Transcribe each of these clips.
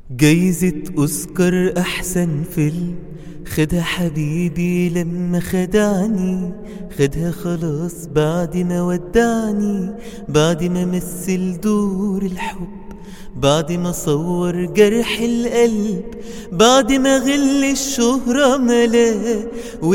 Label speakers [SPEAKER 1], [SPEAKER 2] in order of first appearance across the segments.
[SPEAKER 1] جايزة أوسكار أحسن فيلم خدها حبيبي لما خدعني خدها خلاص بعد ما ودعني بعد ما مثل دور الحب بعد ما صور جرح القلب بعد ما غل الشهرة ملاه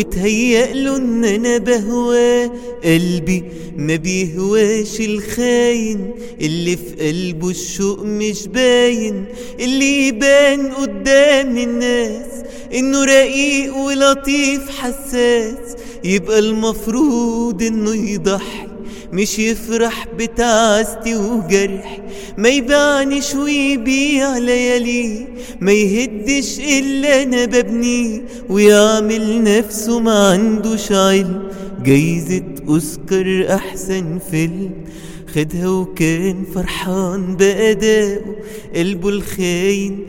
[SPEAKER 1] وتهيأ له ان انا بهواه قلبي ما بيهواش الخاين اللي في قلبه الشوق مش باين اللي يبان قدام الناس انه رقيق ولطيف حساس يبقى المفروض انه يضحي مش يفرح بتعاستي وجرحي ما يبانش ويبيع ليالي ما يهدش الا انا ببنيه ويعمل نفسه ما عندوش علم جايزة اوسكار احسن فيلم خدها وكان فرحان بأدائه قلبه الخاين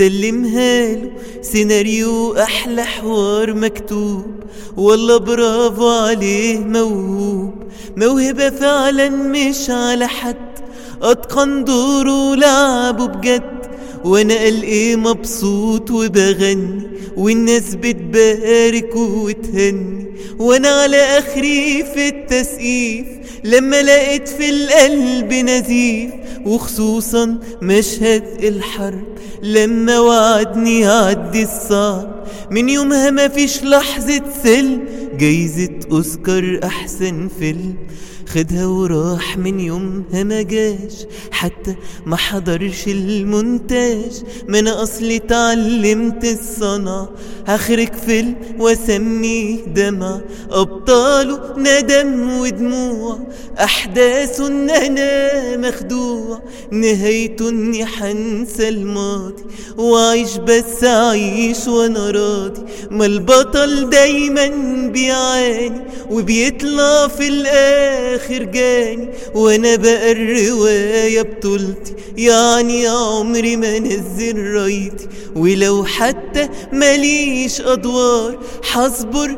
[SPEAKER 1] سلمها له سيناريو أحلى حوار مكتوب والله برافو عليه موهوب موهبة فعلا مش على حد أتقن دوره ولعبه بجد وانا قال ايه مبسوط وبغني والناس بتبارك وتهني وانا على اخري في التسقيف لما لقيت في القلب نزيف وخصوصا مشهد الحرب لما وعدني عدي الصعب من يومها ما فيش لحظة سلم جايزة أوسكار أحسن فيلم خدها وراح من يومها ما جاش حتى ما حضرش المونتاج ما انا اصلي اتعلمت الصنع هخرج فيلم واسميه دمع ابطاله ندم ودموع احداثه ان انا مخدوع نهايته اني حنسى الماضي واعيش بس اعيش وانا راضي ما البطل دايما بيعاني وبيطلع في الاخر جاني وانا بقى الرواية بطولتي يعني يا عمري ما نزل رايتي ولو حتى ماليش ادوار حصبر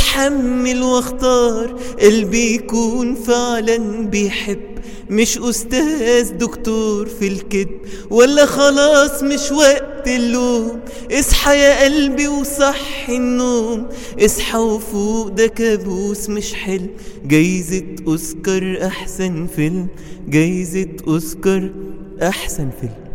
[SPEAKER 1] واتحمل واختار قلبي يكون فعلا بيحب مش استاذ دكتور في الكذب ولا خلاص مش وقت اللوم اصحى يا قلبي وصحي النوم اصحى وفوق ده كابوس مش حلم جايزة اوسكار احسن فيلم جايزة اوسكار احسن فيلم